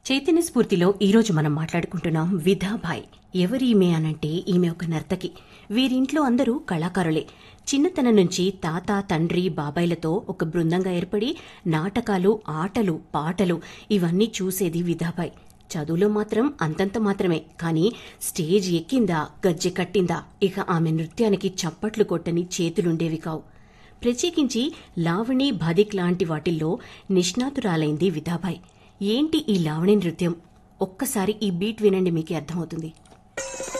చైతన్య స్ఫూర్తిలో ఈరోజు మనం మాట్లాడుకుంటున్నాం విధాబాయ్ ఎవరీమె అనంటే ఈమె ఒక నర్తకి వీరింట్లో అందరూ కళాకారులే చిన్నతనం నుంచి తాత తండ్రి బాబాయ్లతో ఒక బృందంగా ఏర్పడి నాటకాలు ఆటలు పాటలు ఇవన్నీ చూసేది విధాబాయ్ చదువులో మాత్రం అంతంత మాత్రమే కానీ స్టేజ్ ఎక్కిందా గజ్జె కట్టిందా ఇక ఆమె నృత్యానికి చప్పట్లు కొట్టని చేతులుండేవి కావు ప్రత్యేకించి లావణి భదిక్ లాంటి వాటిల్లో నిష్ణాతురాలైంది విధాబాయ్ ఏంటి ఈ లావణి నృత్యం ఒక్కసారి ఈ బీట్ వినండి మీకే అర్థమవుతుంది